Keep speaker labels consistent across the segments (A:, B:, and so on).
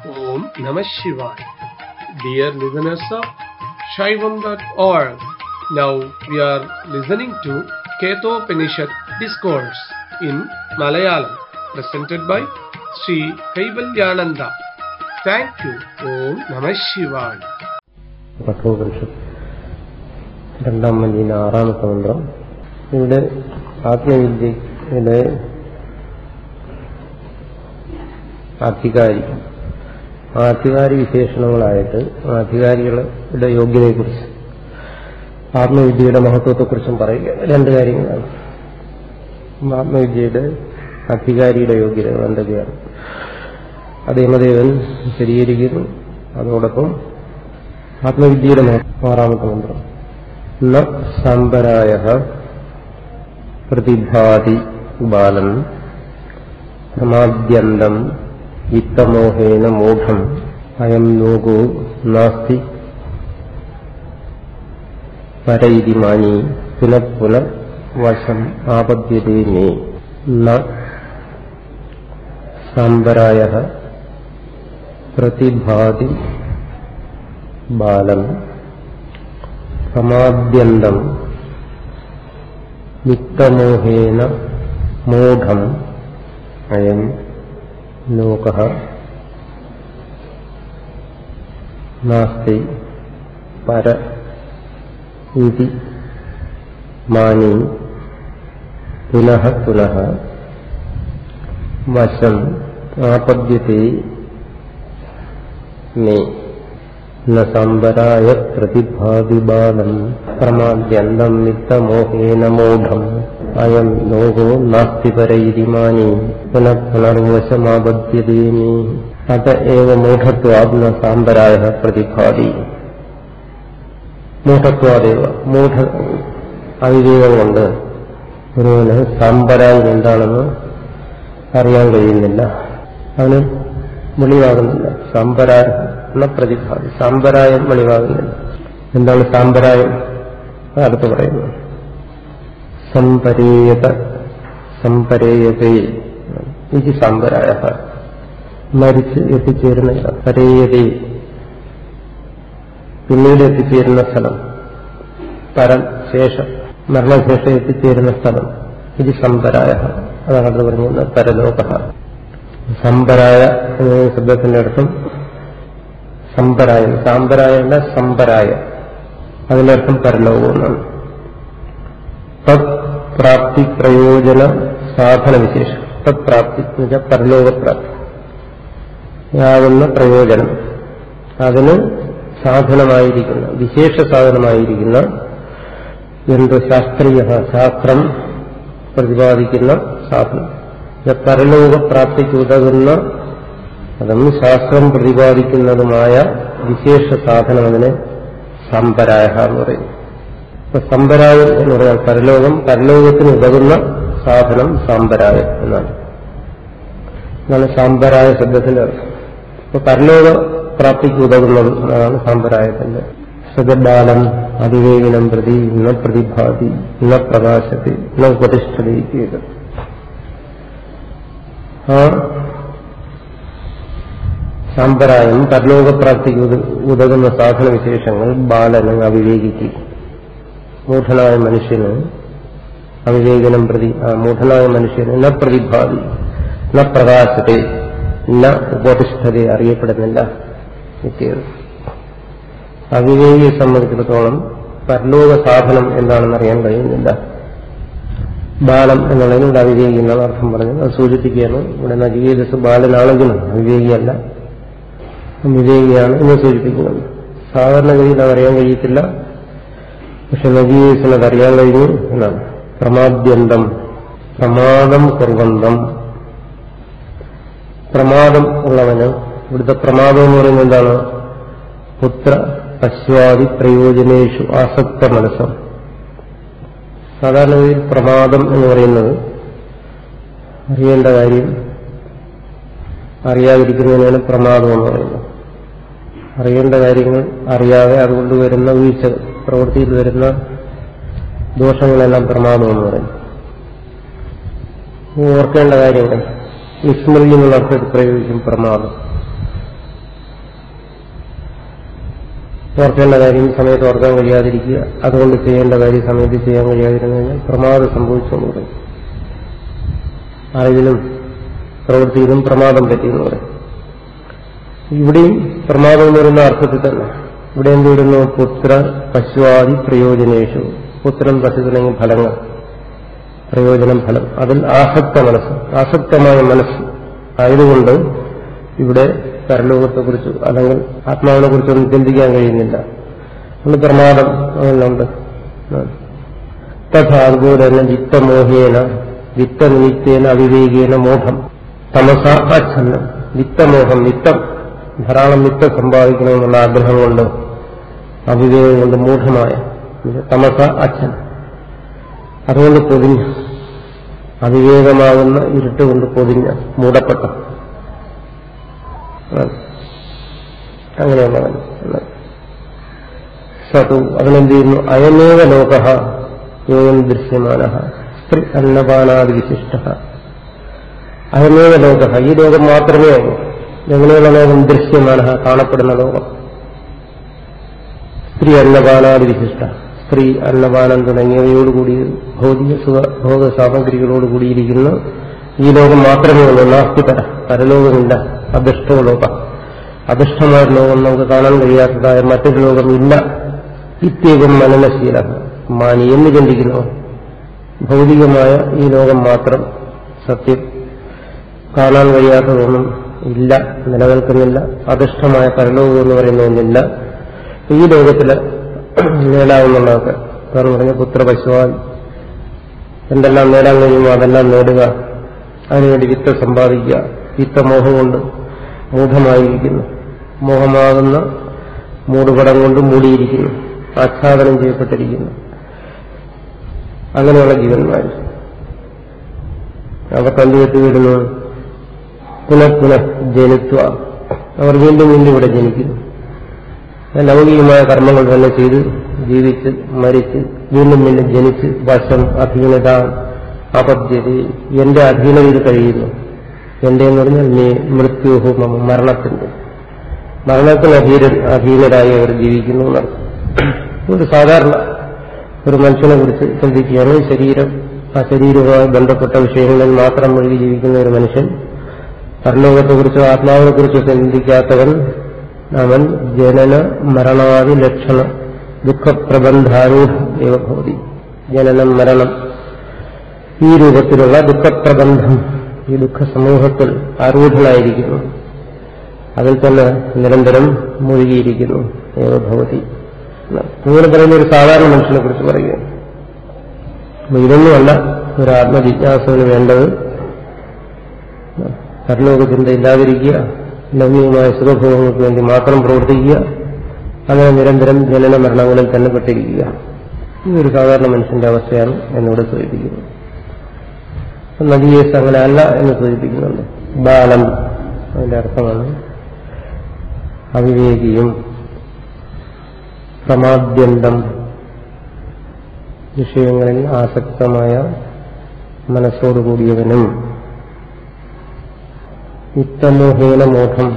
A: Om Namah Shivaya. Dear listeners of Shaivam.org, now we are listening to Ketopanishad Discourse in Malayalam, presented by Sri Kaivalyananda. Thank you. Om Namah Shivaya.
B: Kathopanishad രണ്ടാം മല്ലിയിലെ ആറാമത്തെ മന്ത്രം ഇവിടെ ആത്മവിദ്യയുടെ അധികാരി ആ അധികാരി വിശേഷണങ്ങളായിട്ട് ആ അധികാരികളുടെ യോഗ്യതയെക്കുറിച്ച് ആത്മവിദ്യയുടെ മഹത്വത്തെക്കുറിച്ചും പറയുക രണ്ട് കാര്യങ്ങളാണ് ആത്മവിദ്യയുടെ അധികാരിയുടെ യോഗ്യതകൾ എന്തൊക്കെയാണ് അത് യമദേവൻ സ്ഥിരീകരിക്കുന്നു അതോടൊപ്പം ആത്മവിദ്യയുടെ ആറാമത്തെ മന്ത്രം ന സാമ്പരായ പ്രതിഭാതി ബാലൻ പ്രമാദ്യന്തം വിത്തമോഹേന മൂഢം അയം ലോകോ നാസ്തി പരൈതി മാനി പുനഃപുന വശം ആപദ്യതേ മേ ന സാമ്പരായ പ്രതിഭാതി ബാലം സമാദ്യന്തം വിത്തമോഹേന മൂഢം അയം ലോക നാസ്തി പര ഇതി മാനി പുനഃ പുനഃ വശം ആപദ്യത്തെ മേ न सम्बराय प्रतिभादिबालम् प्रमाद्यन्तम् नित्यमोहेन मूढम् अयम् लोको नास्ति परैरिमानि पुनः पुनर्वशमाबध्यदेमि अत एव मूढत्वात् न साम्बरायः प्रतिभाति മൂഢത്വാദേവ മൂഢ അവിവേകം കൊണ്ട് ഒരുവന് സാമ്പരായം എന്താണെന്ന് അറിയാൻ കഴിയുന്നില്ല അവന് വെളിവാകുന്നില്ല സാമ്പരായം എന്ന പ്രതിഭാതി സാമ്പരായം വെളിവാകുന്നില്ല എന്താണ് സാമ്പരായം അടുത്ത് പറയുന്നു സംപരേയത സംപരേയതേ ഇത് സാമ്പരായ മരിച്ച് എത്തിച്ചേരുന്ന പരേയതേ പിന്നീട് എത്തിച്ചേരുന്ന സ്ഥലം പരം ശേഷം മരണശേഷം എത്തിച്ചേരുന്ന സ്ഥലം ഇത് സമ്പരായ അതാണ് അടുത്ത് പറഞ്ഞത് പരലോക സമ്പരായ എന്ന ശബ്ദത്തിന്റെ അർത്ഥം സമ്പരായം സാമ്പരായല്ല സമ്പരായ അതിന്റെ അർത്ഥം പരലോകമെന്നാണ് തത് പ്രാപ്തി പ്രയോജന സാധന വിശേഷം തത് പ്രാപ്തി എന്ന് വെച്ചാൽ പരലോകപ്രാപ്തി യാകുന്ന പ്രയോജനം അതിന് സാധനമായിരിക്കുന്ന വിശേഷ സാധനമായിരിക്കുന്ന എന്ത് ശാസ്ത്രീയ ശാസ്ത്രം പ്രതിപാദിക്കുന്ന സാധനം പരലോകപ്രാപ്തിക്ക് ഉതകുന്ന അതും ശാസ്ത്രം പ്രതിപാദിക്കുന്നതുമായ വിശേഷ സാധനം അതിനെ സമ്പരായ എന്ന് പറയും അപ്പൊ സമ്പരായം എന്ന് പറഞ്ഞാൽ പരലോകം പരലോകത്തിന് ഉതകുന്ന സാധനം സാമ്പരായം എന്നാണ് എന്നാണ് സാമ്പരായ ശബ്ദത്തിന്റെ അർത്ഥം അപ്പൊ പരലോക പ്രാപ്തിക്ക് ഉതകുന്നത് അതാണ് സാമ്പരായത്തിന്റെ സജബാലം അതിവേഗനം പ്രതി ന പ്രതിഭാതി ന പ്രകാശത്തെ ന ഉപതിഷ്ഠതേ ചെയ്ത് ആ സാമ്പരായം പരലോകപ്രാപ്തിക്ക് ഉതകുന്ന സാധന വിശേഷങ്ങൾ ബാലന് അവിവേകിക്ക് മൂഢനായ മനുഷ്യന് അവിവേകനം പ്രതി മൂഢനായ മനുഷ്യന് ന പ്രതിഭാതി ന പ്രകാശത്തെ ന ഉപതിഷ്ഠത അറിയപ്പെടുന്നില്ല നിത്യത് അവിവേകിയെ സംബന്ധിച്ചിടത്തോളം പരലോക സാധനം എന്താണെന്ന് അറിയാൻ കഴിയുന്നില്ല ബാലം എന്നുള്ളതിന് ഇവിടെ അവിവേകി എന്നാണ് അർത്ഥം പറഞ്ഞത് അത് സൂചിപ്പിക്കുകയാണ് ഇവിടെ നജികേതസ് ബാലനാണെങ്കിലും അവിവേകിയല്ല വിവേകിയാണ് എന്ന് സൂചിപ്പിക്കുന്നത് സാധാരണഗതിയിൽ അതറിയാൻ കഴിയത്തില്ല പക്ഷെ നജീവേസിന് അതറിയാൻ കഴിഞ്ഞു എന്നാണ് പ്രമാദ്യന്തം പ്രമാദം കുർവന്തം പ്രമാദം ഉള്ളവന് ഇവിടുത്തെ പ്രമാദം എന്ന് പറയുന്നത് എന്താണ് പുത്ര പശ്വാദി പ്രയോജനേഷു ആസക്ത മനസ്സം സാധാരണഗതിയിൽ പ്രമാദം എന്ന് പറയുന്നത് അറിയേണ്ട കാര്യം അറിയാതിരിക്കുന്നതിനാണ് പ്രമാദം എന്ന് പറയുന്നത് അറിയേണ്ട കാര്യങ്ങൾ അറിയാതെ അതുകൊണ്ട് വരുന്ന വീഴ്ച പ്രവൃത്തിയിൽ വരുന്ന ദോഷങ്ങളെല്ലാം പ്രമാദം എന്ന് പറയും ഓർക്കേണ്ട കാര്യങ്ങൾ വിസ്മൃതി എന്നുള്ള അർത്ഥത്തിൽ പ്രയോഗിക്കും പ്രമാദം ഓർക്കേണ്ട കാര്യം സമയത്ത് ഓർക്കാൻ കഴിയാതിരിക്കുക അതുകൊണ്ട് ചെയ്യേണ്ട കാര്യം സമയത്ത് ചെയ്യാൻ കഴിയാതിരുന്നു കഴിഞ്ഞാൽ പ്രമാദം സംഭവിച്ചെന്ന് പറയും അറിവിലും പ്രവൃത്തിയിലും പ്രമാദം പറ്റിയെന്ന് പറയും ഇവിടെയും പ്രമാദം എന്ന് പറയുന്ന അർത്ഥത്തിൽ തന്നെ ഇവിടെ എന്ത് വരുന്നു പുത്ര പശുവാദി പ്രയോജനേഷു പുത്രൻ പശു തുടങ്ങിയ ഫലങ്ങൾ പ്രയോജനം ഫലം അതിൽ ആസക്ത മനസ്സ് ആസക്തമായ മനസ്സ് ആയതുകൊണ്ട് ഇവിടെ പരലോകത്തെക്കുറിച്ച് അല്ലെങ്കിൽ ആത്മാവിനെ കുറിച്ചൊന്നും ചിന്തിക്കാൻ കഴിയുന്നില്ല അതുകൊണ്ട് പ്രമാദം അങ്ങനെയുണ്ട് തഥാ അതുപോലെ തന്നെ വിത്തമോഹേന വിത്തനിമിത്തേന അവിവേകേന മോഹം തമസ അച്ഛന്നം വിത്തമോഹം വിത്തം ധാരാളം വിത്തം സമ്പാദിക്കണമെന്നുള്ള ആഗ്രഹം കൊണ്ട് അവിവേകം കൊണ്ട് മൂഢമായ തമസ അച്ഛൻ അതുകൊണ്ട് പൊതിഞ്ഞ അവിവേകമാകുന്ന ഇരുട്ട് കൊണ്ട് പൊതിഞ്ഞ മൂടപ്പെട്ട അങ്ങനെയുള്ളവൻ സതു അവനെന്ത് ചെയ്യുന്നു അയമേവ ലോക യോയം ദൃശ്യമാന സ്ത്രീ അന്നപാനാദി വിശിഷ്ട അയമേവ ലോക ഈ ലോകം മാത്രമേ ഉള്ളൂ എങ്ങനെയുള്ള ലോകം ദൃശ്യമാന കാണപ്പെടുന്ന ലോകം സ്ത്രീ അന്നപാനാദി വിശിഷ്ട സ്ത്രീ അന്നപാനം തുടങ്ങിയവയോടുകൂടി ഭൗതിക സുഖ ഭോഗ സാമഗ്രികളോട് കൂടിയിരിക്കുന്ന ഈ ലോകം മാത്രമേ ഉള്ളൂ നാസ്തി പര പരലോകമില്ല അദൃഷ്ടോ ലോകം അദൃഷ്ടമായ ലോകം നമുക്ക് കാണാൻ കഴിയാത്തതായ മറ്റൊരു ലോകം ഇല്ല ഇത്യകം മനനശീല മാനി എന്ന് ചിന്തിക്കുന്നു ഭൗതികമായ ഈ ലോകം മാത്രം സത്യം കാണാൻ കഴിയാത്തതൊന്നും ഇല്ല നിലനിൽക്കുന്നില്ല അദൃഷ്ടമായ പരലോകം എന്ന് പറയുന്ന ഒന്നില്ല ഈ ലോകത്തില് നേടാവുന്നതൊക്കെ കാരണം പറഞ്ഞ പുത്രപശുവാൻ എന്തെല്ലാം നേടാൻ കഴിയുമോ അതെല്ലാം നേടുക അതിനുവേണ്ടി വിത്ത സമ്പാദിക്കുക വിത്തമോഹം കൊണ്ട് മൂഢമായിരിക്കുന്നു മോഹമാകുന്ന മൂടുപടം കൊണ്ട് മൂടിയിരിക്കുന്നു ആച്ഛാദനം ചെയ്യപ്പെട്ടിരിക്കുന്നു അങ്ങനെയുള്ള ജീവന്മാർ അവർ കണ്ടുകെട്ടി വിടുന്നു പുനഃ പുനഃ ജനിത്വ അവർ വീണ്ടും വീണ്ടും ഇവിടെ ജനിക്കുന്നു ലൗകികമായ കർമ്മങ്ങൾ തന്നെ ചെയ്ത് ജീവിച്ച് മരിച്ച് വീണ്ടും വീണ്ടും ജനിച്ച് വശം അധീനത അപദ്ധ്യത എന്റെ അധീനതയിൽ കഴിയുന്നു എന്റെ എന്ന് പറഞ്ഞാൽ നീ മൃത്യുഹു മമ മരണത്തിന്റെ മരണത്തിന് അധീര അധീനരായി അവർ ജീവിക്കുന്നു എന്നർത്ഥം ഒരു സാധാരണ ഒരു മനുഷ്യനെ കുറിച്ച് ചിന്തിക്കുകയാണ് ശരീരം ആ ശരീരവുമായി ബന്ധപ്പെട്ട വിഷയങ്ങളിൽ മാത്രം മുഴുകി ജീവിക്കുന്ന ഒരു മനുഷ്യൻ പരലോകത്തെക്കുറിച്ചോ ആത്മാവിനെക്കുറിച്ചോ ചിന്തിക്കാത്തവൻ അവൻ ജനന മരണാദി ലക്ഷണ ദുഃഖപ്രബന്ധാരൂഢ ഭവതി ജനനം മരണം ഈ രൂപത്തിലുള്ള ദുഃഖപ്രബന്ധം ഈ ദുഃഖ സമൂഹത്തിൽ ആരൂഢനായിരിക്കുന്നു അതിൽ തന്നെ നിരന്തരം മുഴുകിയിരിക്കുന്നു ഏവഭവതി ഇങ്ങനെ പറയുന്ന ഒരു സാധാരണ മനുഷ്യനെ കുറിച്ച് പറയുകയാണ് അപ്പൊ ഇതൊന്നുമല്ല ഒരു ആത്മജിജ്ഞാസവിന് വേണ്ടത് പരലോക ചിന്ത ഇല്ലാതിരിക്കുക ലൗകികമായ സുഖഭോഗങ്ങൾക്ക് വേണ്ടി മാത്രം പ്രവർത്തിക്കുക അങ്ങനെ നിരന്തരം ജനന മരണങ്ങളിൽ തന്നെ പെട്ടിരിക്കുക ഈ ഒരു സാധാരണ മനുഷ്യന്റെ അവസ്ഥയാണ് എന്നിവിടെ സൂചിപ്പിക്കുന്നത് നദിയേസ് അങ്ങനെ അല്ല എന്ന് സൂചിപ്പിക്കുന്നുണ്ട് ബാലം അതിന്റെ അർത്ഥമാണ് അവിവേകിയും പ്രമാദ്യന്തം വിഷയങ്ങളിൽ ആസക്തമായ മനസ്സോടുകൂടിയവനും യുക്തമോഹേന മോഹം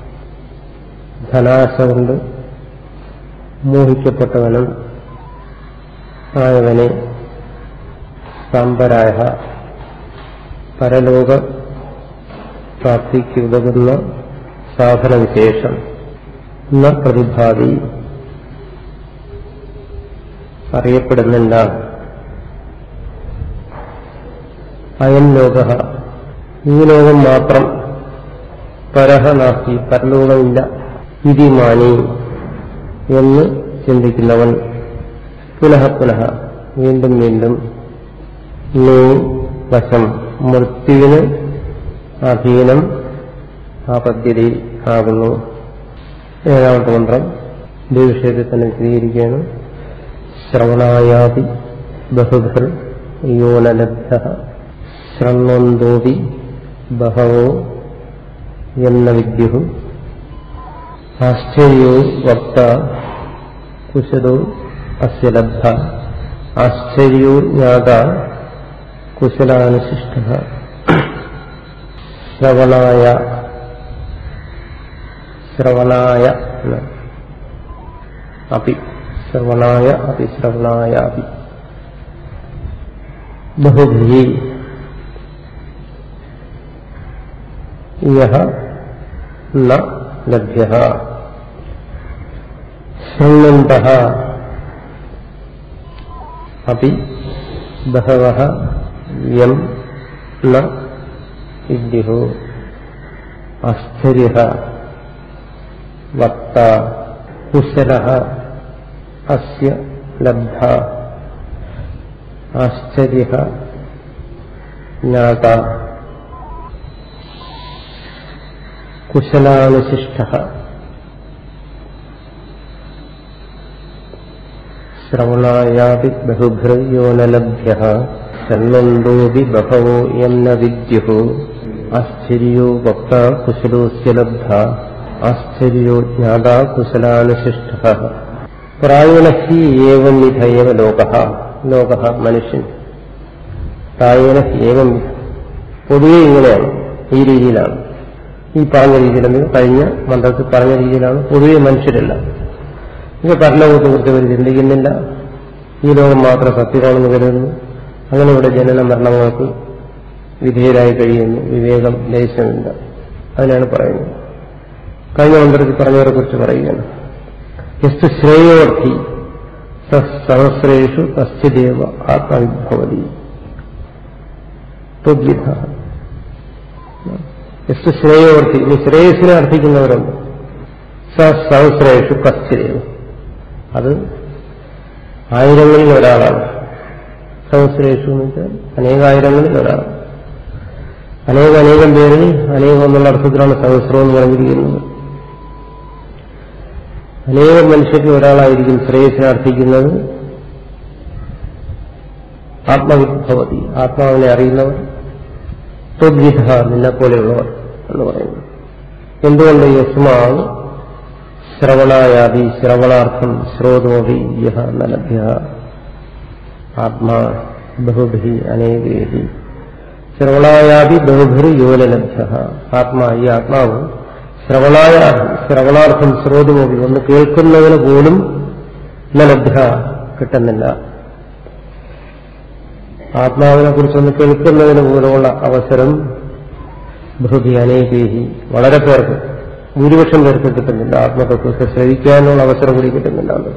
B: ധനാശ കൊണ്ട് മോഹിക്കപ്പെട്ടവനും ആയവനെ സാമ്പരായ പരലോക പ്രാപ്തിക്ക് ഉതകുന്ന സാധനവിശേഷം ന പ്രതിഭാതി അറിയപ്പെടുന്നില്ല അയം ലോക ഈ ലോകം മാത്രം പരഹ നാസ്തി പരലോകമില്ല ഇതിമാനി എന്ന് ചിന്തിക്കുന്നവൻ പുനഃ പുനഃ വീണ്ടും വീണ്ടും നീ വശം മൃത്യുവിന് അധീനം ആ പദ്ധതി ആകുന്നു ഏഴാമത്തെ മന്ത്രം ഇതേ വിഷയത്തിൽ തന്നെ വിശദീകരിക്കുകയാണ് ശ്രവണായാതി ബഹുഭർ യോനലബ്ധ ശൃണ്വന്തോപി ബഹവോ എന്ന വിദ്യു ആശ്ചര്യോ വക്ത കുശലോ അസ്യ ലബ്ധ ആശ്ചര്യോ ജ്ഞാത കുശലാനുശിഷ്ട ശ്രവണായ ശ്രവണായ അപി ശ്രവണായ അപി ശ്രവണായ അപി ബഹുഭി യഹ ന ലഭ്യ ശൃണ്വന്ത അപി ബഹവ യം ന വിദ്യുഃ അസ്ഥിര വക്ത കുശല അസ്യ ലബ്ധ ആശ്ചര്യ ജ്ഞാത കുശലാനുശിഷ്ട ശ്രവണായാപി ബഹുഭൃയോ ന ലഭ്യ ശൃണ്വന്തോപി ബഹവോ യം ന വിദ്യുഃ ആശ്ചര്യോ വക്ത കുശലോസ്യ ലബ്ധ ആശ്ചര്യോ ജ്ഞാത കുശലാനുശിഷ്ട പ്രായണ ഹി ഏവം വിധയവ ലോക ലോക മനുഷ്യൻ പ്രായണ ഏവം വിധ പൊതുവെ ഇങ്ങനെയാണ് ഈ രീതിയിലാണ് ഈ പറഞ്ഞ രീതിയിലെന്ന് കഴിഞ്ഞ മന്ത്രത്തിൽ പറഞ്ഞ രീതിയിലാണ് പൊതുവെ മനുഷ്യരെല്ലാം ഇത് പരലോകത്തെക്കുറിച്ച് അവർ ചിന്തിക്കുന്നില്ല ഈ ലോകം മാത്രം സത്യമാണെന്ന് കരുതുന്നു അങ്ങനെ ഇവിടെ ജനന മരണങ്ങൾക്ക് വിധേയരായി കഴിയുന്നു വിവേകം ലേശമില്ല അതിനാണ് പറയുന്നത് കഴിഞ്ഞ മന്ത്രത്തിൽ പറഞ്ഞവരെ കുറിച്ച് പറയുകയാണ് യസ്തു ശ്രേയോർത്ഥി സഹസ്രേഷു കശ്ചിദേവ ആത്മവിഭവതി ത്വദ്വിധ യസ്തു ശ്രേയോർത്ഥി ഇനി ശ്രേയസിനെ അർത്ഥിക്കുന്നവരുണ്ട് സഹസ്രേഷു കശ്ചിദേവ അത് ആയിരങ്ങളിൽ ഒരാളാണ് സഹസ്രേഷു എന്ന് വെച്ചാൽ അനേകായിരങ്ങളിൽ ഒരാൾ അനേക അനേകം പേരിൽ അനേകം എന്നുള്ള അർത്ഥത്തിലാണ് സഹസ്രം എന്ന് പറഞ്ഞിരിക്കുന്നത് അനേകം മനുഷ്യർക്ക് ഒരാളായിരിക്കും ശ്രേയസിനെ അർത്ഥിക്കുന്നത് ആത്മവിഭവതി ആത്മാവിനെ അറിയുന്നവർ ത്വദ്വിധ നിന്നെ പോലെയുള്ളവർ എന്ന് പറയുന്നു എന്തുകൊണ്ട് യസ്മാവ് ശ്രവണായാദി ശ്രവണാർത്ഥം ശ്രോതോഭി യഹ നലഭ്യ ആത്മാ ബഹുഭി അനേകേഹി ശ്രവണായാദി ബഹുഭിർ യോനലഭ്യ ആത്മാ ഈ ആത്മാവ് ശ്രവണായ ശ്രവണാർത്ഥം ശ്രോതമോപി ഒന്ന് കേൾക്കുന്നതിന് പോലും ലഭ്യ കിട്ടുന്നില്ല ആത്മാവിനെ കുറിച്ചൊന്ന് കേൾക്കുന്നതിന് പോലുമുള്ള അവസരം ബഹുഭി അനേകേഹി വളരെ പേർക്ക് ഭൂരിപക്ഷം പേർക്ക് കിട്ടുന്നില്ല ആത്മതത്വത്തെ ശ്രവിക്കാനുള്ള അവസരം കൂടി കിട്ടുന്നില്ല അത്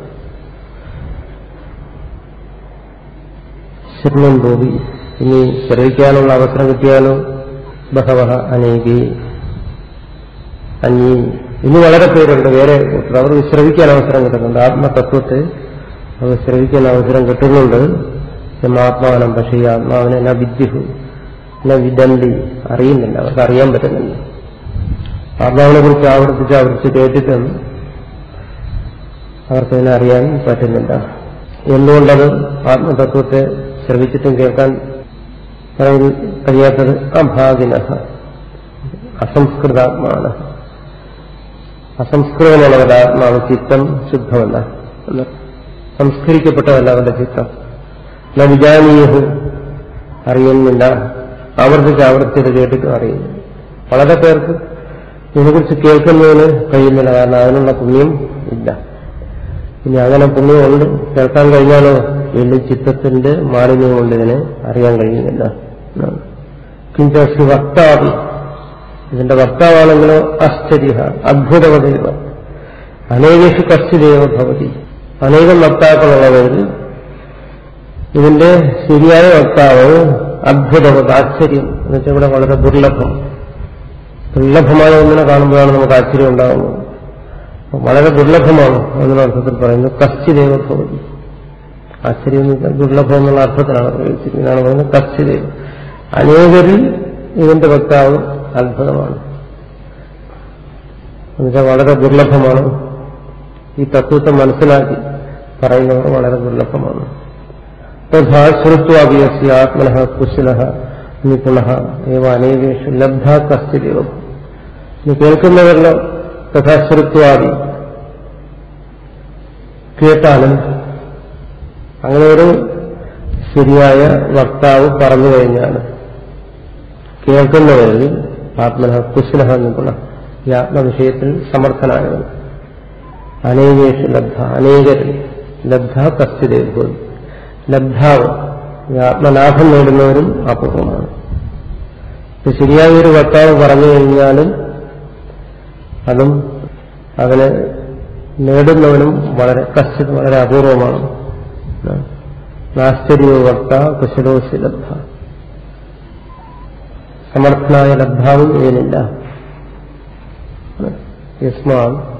B: ശരണം തോപി ഇനി ശ്രവിക്കാനുള്ള അവസരം കിട്ടിയാലോ ബഹവ അനേകി അഞ്ഞി ഇനി വളരെ പേരുണ്ട് വേറെ അവർക്ക് ശ്രവിക്കാൻ അവസരം കിട്ടുന്നുണ്ട് ആത്മതത്വത്തെ അവർ ശ്രവിക്കാൻ അവസരം കിട്ടുന്നുണ്ട് ആത്മാവനം പക്ഷേ ഈ ആത്മാവിനെ ന വിദ്യുഹു ന വിദന്തി അറിയുന്നില്ല അവർക്ക് അറിയാൻ പറ്റുന്നില്ല ആത്മാവിനെ കുറിച്ച് ആവർത്തിച്ച് ആവർത്തിച്ച് കേട്ടിട്ടും അവർക്കതിനെ അറിയാൻ പറ്റുന്നില്ല എന്തുകൊണ്ടത് ആത്മതത്വത്തെ ശ്രവിച്ചിട്ടും കേൾക്കാൻ കഴിയാത്തത് അഭാഗിന അസംസ്കൃതാത്മാണ് അസംസ്കൃതമുള്ളവരുടെ ആത്മാവ് ചിത്തം ശുദ്ധമല്ല സംസ്കരിക്കപ്പെട്ടതല്ല അവന്റെ ചിത്തം ന വിജാനീയഹു അറിയുന്നില്ല ആവർത്തിച്ച് ആവർത്തിച്ച് കേട്ടിട്ടും അറിയുന്നു വളരെ പേർക്ക് ഇതിനെക്കുറിച്ച് കേൾക്കുന്നതിന് കഴിയുന്നില്ല കാരണം അതിനുള്ള പുണ്യം ഇല്ല ഇനി അങ്ങനെ പുണ്യമുണ്ട് കേൾക്കാൻ കഴിഞ്ഞാലോ വീണ്ടും ചിത്തത്തിന്റെ മാലിന്യം കൊണ്ട് ഇതിനെ അറിയാൻ കഴിയുന്നില്ല കിഞ്ചി വക്താവി ഇതിന്റെ വക്താവാണെങ്കിലോ ആശ്ചര്യ അദ്ഭുതവതയുക അനേകേഷു കശ്ചിദേവ ഭവതി അനേകം വക്താക്കളുള്ളവരിൽ ഇതിന്റെ ശരിയായ വക്താവ് അദ്ഭുതവത് ആശ്ചര്യം എന്ന് വെച്ചാൽ ഇവിടെ വളരെ ദുർലഭം ദുർലഭമായ ഒന്നിനെ കാണുമ്പോഴാണ് നമുക്ക് ആശ്ചര്യം ഉണ്ടാകുന്നത് വളരെ ദുർലഭമാണ് എന്നുള്ള അർത്ഥത്തിൽ പറയുന്നത് കശ്ചിദേവ ഭവതി ആശ്ചര്യം എന്ന് വെച്ചാൽ ദുർലഭം എന്നുള്ള അർത്ഥത്തിലാണ് പ്രയോഗിച്ചിരിക്കുന്നത് ഇതാണ് പറയുന്നത് കശ്ചിദേവ് അനേകരിൽ ഇതിന്റെ വക്താവ് അത്ഭുതമാണ് എന്നുവെച്ചാൽ വളരെ ദുർലഭമാണ് ഈ തത്വത്തെ മനസ്സിലാക്കി പറയുന്നവർ വളരെ ദുർലഭമാണ് തഥാ ശ്രുത്വാഭിയസ്യ ആത്മന കുശല നിപുണ ഏവ അനേകേഷു ലബ്ധ കസ്തിദേവ ഇനി കേൾക്കുന്നവരിലോ തഥാ ശ്രുത്വാദി കേട്ടാലും അങ്ങനെ ഒരു ശരിയായ വക്താവ് പറഞ്ഞു കഴിഞ്ഞാൽ കേൾക്കുന്നവരിൽ ആത്മന കുശല നിപുണ ഈ ആത്മവിഷയത്തിൽ സമർത്ഥനായവൻ അനേകേഷു ലബ്ധ അനേകരിൽ ലബ്ധ കസ്തിദേവ് ലബ്ധാവ് ഈ ആത്മലാഭം നേടുന്നവരും അപൂർവമാണ് ഇപ്പൊ ശരിയായ ഒരു വക്താവ് പറഞ്ഞു കഴിഞ്ഞാലും അതും അതിനെ നേടുന്നവനും വളരെ കശ്ചിത് വളരെ അപൂർവമാണ് നാശ്ചര്യോ വക്ത കുശലോശി ലബ്ധ സമർത്ഥനായ ലബ്ധാവും ഇതിനില്ല യസ്മാ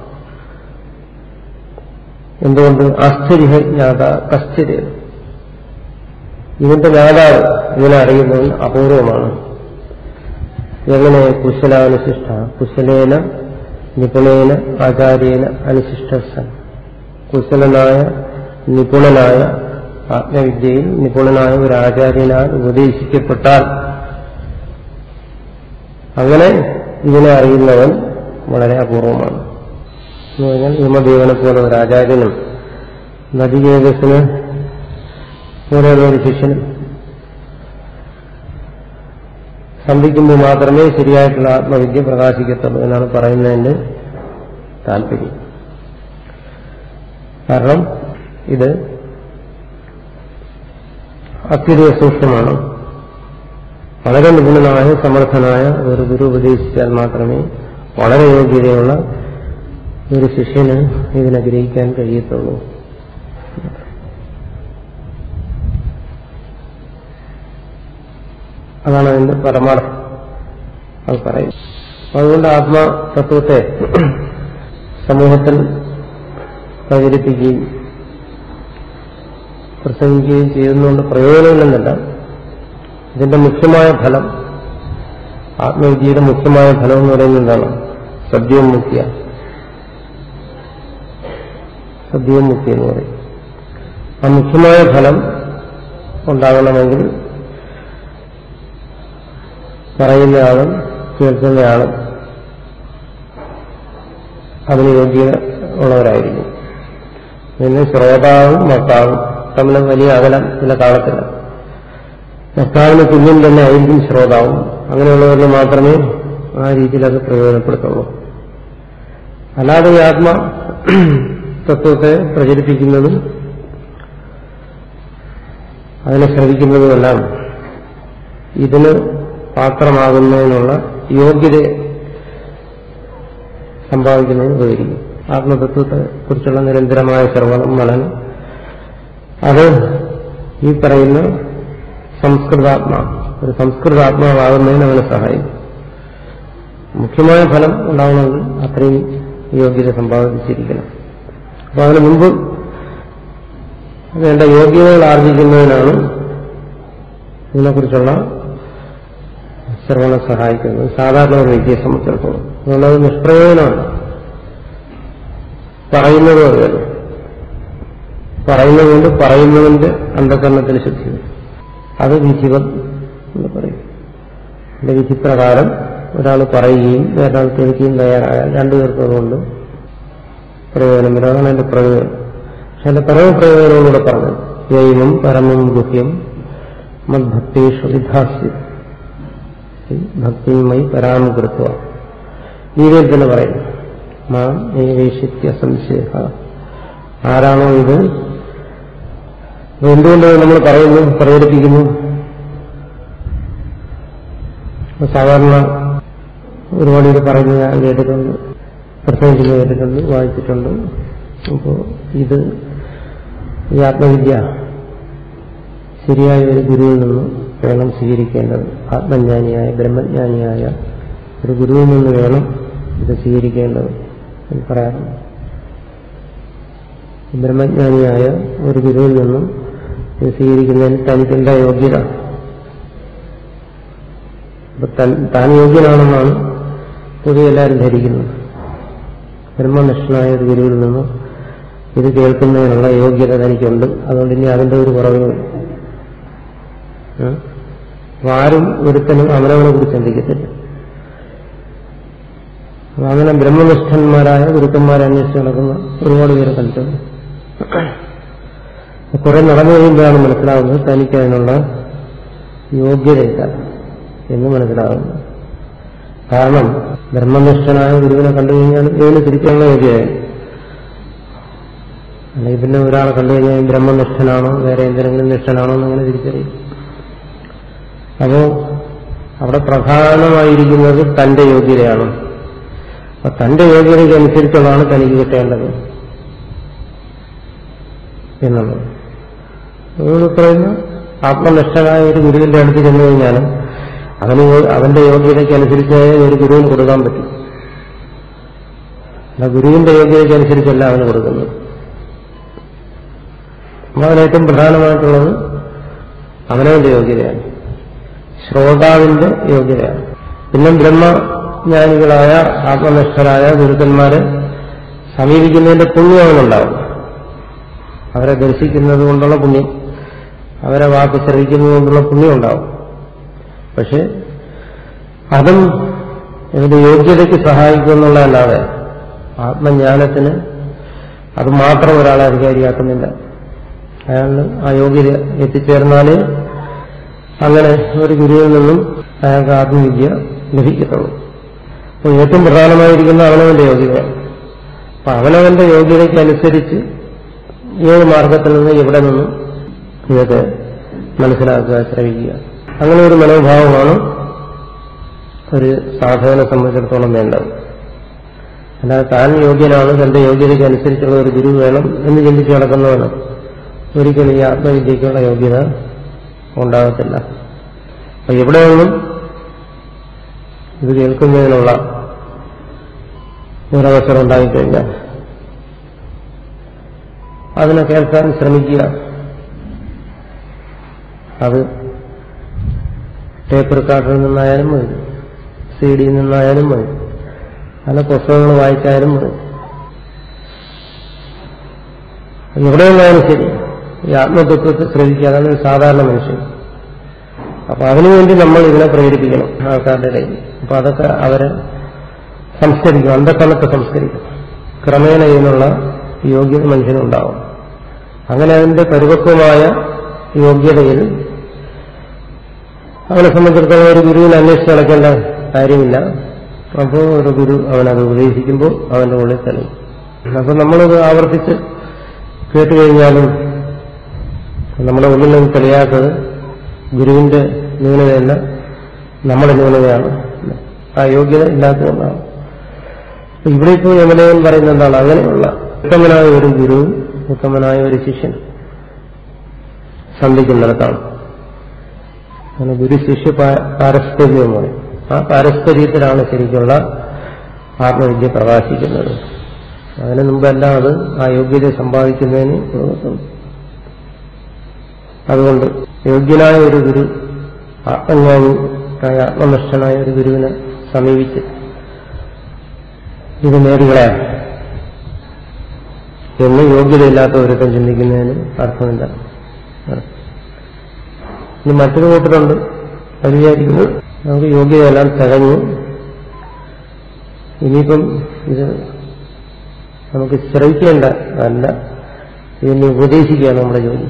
B: എന്തുകൊണ്ട് ആശ്ചര്യ ജ്ഞാത കശ്ചര്യ ഇതിന്റെ ജ്ഞാതാവ് ഇതിനെ അറിയുന്നവൻ അപൂർവമാണ് എങ്ങനെ കുശലാനുശിഷ്ട കുശലേന നിപുണേന ആചാര്യേന അനുശിഷ്ട സൻ കുശലനായ നിപുണനായ ആത്മവിദ്യയിൽ നിപുണനായ ഒരു ആചാര്യനാൽ ഉപദേശിക്കപ്പെട്ടാൽ അങ്ങനെ ഇതിനെ അറിയുന്നവൻ വളരെ അപൂർവമാണ് എന്ന് പറഞ്ഞാൽ ഹിമദേവനെ പോലെ ഒരു ആചാര്യനും നദികേതസിന് പോലെയുള്ള ഒരു ശിഷ്യനും സന്ധിക്കുമ്പോൾ മാത്രമേ ശരിയായിട്ടുള്ള ആത്മവിദ്യ പ്രകാശിക്കത്തുള്ളൂ എന്നാണ് പറയുന്നതിന്റെ താല്പര്യം കാരണം ഇത് അത്യധിക സൂക്ഷ്മമാണ് വളരെ നിപുണനായ സമർത്ഥനായ ഒരു ഗുരു ഉപദേശിച്ചാൽ മാത്രമേ വളരെ യോഗ്യതയുള്ള ഒരു ശിഷ്യന് ഇതിനെ ഗ്രഹിക്കാൻ കഴിയത്തുള്ളൂ അതാണ് അതിന്റെ പരമാർത്ഥം അത് പറയും അതുകൊണ്ട് ആത്മതത്വത്തെ സമൂഹത്തിൽ പ്രചരിപ്പിക്കുകയും പ്രസംഗിക്കുകയും ചെയ്യുന്നതുകൊണ്ട് പ്രയോജനമില്ലെന്നല്ല ഇതിന്റെ മുഖ്യമായ ഫലം ആത്മവിദ്യയുടെ മുഖ്യമായ ഫലം എന്ന് പറയുന്നത് എന്താണ് സദ്യവും മുക്തിയ സദ്യവും മുക്തി എന്ന് പറയും ആ മുഖ്യമായ ഫലം ഉണ്ടാകണമെങ്കിൽ പറയുന്നയാളും കേൾക്കുന്നയാളും അതിന് യോഗ്യത ഉള്ളവരായിരിക്കും പിന്നെ ശ്രോതാവും വക്താവും തമ്മിൽ വലിയ അകലം ചില കാണത്തില്ല വക്താവിന് തുല്യം തന്നെ ആയിരിക്കും ശ്രോതാവും അങ്ങനെയുള്ളവരിൽ മാത്രമേ ആ രീതിയിൽ അത് പ്രയോജനപ്പെടുത്തുള്ളൂ അല്ലാതെ ഈ ആത്മ തത്വത്തെ പ്രചരിപ്പിക്കുന്നതും അതിനെ ശ്രമിക്കുന്നതുമെല്ലാം ഇതിന് പാത്രമാകുന്നതിനുള്ള യോഗ്യത സമ്പാദിക്കുന്നതിന് ഉപകരിക്കും ആത്മതത്വത്തെ കുറിച്ചുള്ള നിരന്തരമായ ശ്രവണം മനനം അത് ഈ പറയുന്ന സംസ്കൃതാത്മാ ഒരു സംസ്കൃതാത്മാവാകുന്നതിന് അവനെ സഹായിക്കും മുഖ്യമായ ഫലം ഉണ്ടാവണമെങ്കിൽ അത്രയും യോഗ്യത സമ്പാദിച്ചിരിക്കണം അപ്പൊ അതിന് മുമ്പ് വേണ്ട യോഗ്യതകൾ ആർജിക്കുന്നതിനാണ് ഇതിനെക്കുറിച്ചുള്ള ശ്രവണം സഹായിക്കുന്നത് സാധാരണ ഒരു വ്യക്തിയെ സംബന്ധിച്ചിടത്തോളം അതുകൊണ്ടത് നിഷ്പ്രയോജനമാണ് പറയുന്നത് പോലെ പറയുന്നതുകൊണ്ട് പറയുന്നതിന്റെ അന്ധകരണത്തിന് ശുദ്ധി അത് വിധിവം എന്ന് പറയും അതിന്റെ വിധിപ്രകാരം ഒരാൾ പറയുകയും വേറൊരാൾ കേൾക്കുകയും തയ്യാറായാൽ രണ്ടുപേർക്കും അതുകൊണ്ട് പ്രയോജനം വരും അതാണ് അതിന്റെ പ്രയോജനം പക്ഷെ അതിന്റെ പരമപ്രയോജനോടുകൂടെ പറഞ്ഞു ദൈവം പരമം ഗുഹ്യം മദ്ഭക്തേഷു വിധാസ്യം ഭക്തിയുമായി പരാമകൃത്വ ഗീതയിൽ തന്നെ പറയുന്നു മാം ഏവേശിത്യ സംശയ ആരാണോ ഇത് എന്തുകൊണ്ട് നമ്മൾ പറയുന്നു പ്രകടിപ്പിക്കുന്നു സാധാരണ ഒരുപാട് ഇത് പറയുന്നത് ഞാൻ കേട്ടിട്ടുണ്ട് പ്രസംഗിക്കുന്നത് കേട്ടിട്ടുണ്ട് വായിച്ചിട്ടുണ്ട് അപ്പോൾ ഇത് ഈ ആത്മവിദ്യ ശരിയായ ഒരു ഗുരുവിൽ നിന്ന് വേണം സ്വീകരിക്കേണ്ടത് ആത്മജ്ഞാനിയായ ബ്രഹ്മജ്ഞാനിയായ ഒരു ഗുരുവിൽ നിന്ന് വേണം ഇത് സ്വീകരിക്കേണ്ടത് എന്ന് പറയാറുണ്ട് ബ്രഹ്മജ്ഞാനിയായ ഒരു ഗുരുവിൽ നിന്നും ഇത് സ്വീകരിക്കുന്നതിന് തനിക്ക് എന്താ യോഗ്യത അപ്പൊ താൻ യോഗ്യനാണെന്നാണ് പൊതുവെ എല്ലാവരും ധരിക്കുന്നത് ബ്രഹ്മനിഷ്ഠനായ ഒരു ഗുരുവിൽ നിന്നും ഇത് കേൾക്കുന്നതിനുള്ള യോഗ്യത തനിക്കുണ്ട് അതുകൊണ്ട് ഇനി അതിന്റെ ഒരു കുറവുകൾ അപ്പൊ ആരും ഒരുത്തനും അവനവനെ കുറിച്ച് ചിന്തിക്കത്തില്ല അപ്പൊ അങ്ങനെ ബ്രഹ്മനിഷ്ഠന്മാരായ ഗുരുക്കന്മാരെ അന്വേഷിച്ച് നടക്കുന്ന ഒരുപാട് പേരെ കണ്ടിട്ടുണ്ട് കുറെ നടന്നു കഴിയുമ്പോഴാണ് മനസ്സിലാവുന്നത് തനിക്ക് അതിനുള്ള യോഗ്യതയില്ല എന്ന് മനസ്സിലാകുന്നു കാരണം ബ്രഹ്മനിഷ്ഠനായ ഗുരുവിനെ കണ്ടു കഴിഞ്ഞാൽ ഇതിന് തിരിക്കാനുള്ള യോഗ്യതയാണ് അല്ലെങ്കിൽ പിന്നെ ഒരാളെ കണ്ടു കഴിഞ്ഞാൽ ഈ ബ്രഹ്മനിഷ്ഠനാണോ വേറെ എന്തെങ്കിലും നിഷ്ഠനാണോ എന്നങ്ങനെ തിരിച്ചറിയും അപ്പോ അവിടെ പ്രധാനമായിരിക്കുന്നത് തന്റെ യോഗ്യതയാണ് അപ്പൊ തന്റെ യോഗ്യതയ്ക്ക് അനുസരിച്ചുള്ളതാണ് തനിക്ക് കിട്ടേണ്ടത് എന്നുള്ളത് അതുകൊണ്ട് പറയുന്നു ആത്മനിഷ്ഠനായ ഒരു ഗുരുവിന്റെ അടുത്ത് ചെന്നു കഴിഞ്ഞാൽ അവന് യോ- അവന്റെ യോഗ്യതയ്ക്ക് അനുസരിച്ച് ഒരു ഗുരുവിന് കൊടുക്കാൻ പറ്റും അല്ല ഗുരുവിന്റെ യോഗ്യതയ്ക്ക് അനുസരിച്ചല്ല അവന് കൊടുക്കുന്നത് അപ്പൊ അതിന് ഏറ്റവും പ്രധാനമായിട്ടുള്ളത് അവനവന്റെ യോഗ്യതയാണ് ശ്രോതാവിന്റെ യോഗ്യതയാണ് പിന്നെ ബ്രഹ്മജ്ഞാനികളായ ആത്മനിഷ്ഠരായ ഗുരുക്കന്മാരെ സമീപിക്കുന്നതിന്റെ പുണ്യം അവനുണ്ടാവും അവരെ ദർശിക്കുന്നത് കൊണ്ടുള്ള പുണ്യം അവരെ വാക്ക് ശ്രവിക്കുന്നത് കൊണ്ടുള്ള പുണ്യം ഉണ്ടാവും പക്ഷെ അതും ഇതിന്റെ യോഗ്യതയ്ക്ക് സഹായിക്കുമെന്നുള്ളതല്ലാതെ ആത്മജ്ഞാനത്തിന് അത് മാത്രം ഒരാളെ അധികാരിയാക്കുന്നില്ല അയാളിന് ആ യോഗ്യത എത്തിച്ചേർന്നാലേ അങ്ങനെ ഒരു ഗുരുവിൽ നിന്നും അയാൾക്ക് ആത്മവിദ്യ ലഭിക്കത്തുള്ളൂ അപ്പോൾ ഏറ്റവും പ്രധാനമായിരിക്കുന്ന അവനവന്റെ യോഗ്യതയാണ് അപ്പൊ അവനവന്റെ യോഗ്യതയ്ക്ക് അനുസരിച്ച് ഏത് മാർഗത്തിൽ നിന്ന് എവിടെ നിന്നും ഇതൊക്കെ മനസ്സിലാക്കുക ശ്രമിക്കുക അങ്ങനെ ഒരു മനോഭാവമാണ് ഒരു സാധകനെ സംബന്ധിച്ചിടത്തോളം വേണ്ടത് അല്ലാതെ താൻ യോഗ്യനാണ് തന്റെ യോഗ്യതയ്ക്ക് അനുസരിച്ചുള്ള ഒരു ഗുരു വേണം എന്ന് ചിന്തിച്ച് നടക്കുന്നവന് ഒരിക്കലും ഈ ആത്മവിദ്യക്കുള്ള യോഗ്യത ഉണ്ടാകത്തില്ല അപ്പൊ എവിടെ നിന്നും ഇത് കേൾക്കുന്നതിനുള്ള ഒരവസരം ഉണ്ടായിക്കഴിഞ്ഞാൽ അതിനെ കേൾക്കാൻ ശ്രമിക്കുക അത് ടേപ്പ് റെക്കോർഡിൽ നിന്നായാലും മതി സി ഡിയിൽ നിന്നായാലും മതി അല്ല പുസ്തകങ്ങൾ വായിച്ചാലും മതി എവിടെ നിന്നായാലും ശരി ഈ ആത്മതത്വത്തെ ശ്രമിക്കുക അതാണ് ഒരു സാധാരണ മനുഷ്യൻ അപ്പൊ അതിനുവേണ്ടി നമ്മൾ ഇതിനെ പ്രേരിപ്പിക്കണം ആൾക്കാരുടെ ഇടയിൽ അപ്പൊ അതൊക്കെ അവരെ സംസ്കരിക്കും അന്ധക്കണത്തെ സംസ്കരിക്കും ക്രമേണ ഇതിനുള്ള യോഗ്യത മനുഷ്യനുണ്ടാവും അങ്ങനെ അതിന്റെ പരിപക്വമായ യോഗ്യതയിൽ അവനെ സംബന്ധിച്ചിടത്തോളം ഒരു ഗുരുവിനെ അന്വേഷിച്ച് നടക്കേണ്ട കാര്യമില്ല അപ്പോൾ ഒരു ഗുരു അവനത് ഉപദേശിക്കുമ്പോൾ അവന്റെ ഉള്ളിൽ തെളിയും അപ്പൊ നമ്മളത് ആവർത്തിച്ച് കേട്ടുകഴിഞ്ഞാലും നമ്മുടെ ഉള്ളിൽ നിന്ന് തെളിയാത്തത് ഗുരുവിന്റെ ന്യൂനതയല്ല നമ്മുടെ ന്യൂനതയാണ് ആ യോഗ്യത ഇല്ലാത്തതുകൊണ്ടാണ് അപ്പൊ ഇവിടെ ഇപ്പോൾ യമലയൻ പറയുന്നത് എന്താണ് അങ്ങനെയുള്ള ഉത്തമനായ ഒരു ഗുരു ഉത്തമനായ ഒരു ശിഷ്യൻ സന്ധിക്കുന്നിടത്താണ് അങ്ങനെ ഗുരു ശിഷ്യ പാ- പാരസ്പര്യം എന്ന് പറയും ആ പാരസ്പര്യത്തിലാണ് ശരിക്കുള്ള ആത്മവിദ്യ പ്രകാശിക്കുന്നത് അതിനു മുമ്പെല്ലാം അത് ആ യോഗ്യത സമ്പാദിക്കുന്നതിന് ഉതകുന്നു. അതുകൊണ്ട് യോഗ്യനായ ഒരു ഗുരു ആത്മജ്ഞാനിയായ ആത്മനിഷ്ഠനായ ഒരു ഗുരുവിനെ സമീപിച്ച് ഇത് നേടികളയാം എന്ന് യോഗ്യതയില്ലാത്ത ഒരുത്തം ചിന്തിക്കുന്നതിന് അർത്ഥമില്ല ഇനി മറ്റൊരു കൂട്ടരുണ്ട് അത് വിചാരിക്കുന്നു നമുക്ക് യോഗ്യതയെല്ലാം തികഞ്ഞു ഇനിയിപ്പം ഇത് നമുക്ക് ശ്രവിക്കേണ്ട അല്ല ഇതിനെ ഉപദേശിക്കുകയാണ് നമ്മുടെ ജോലി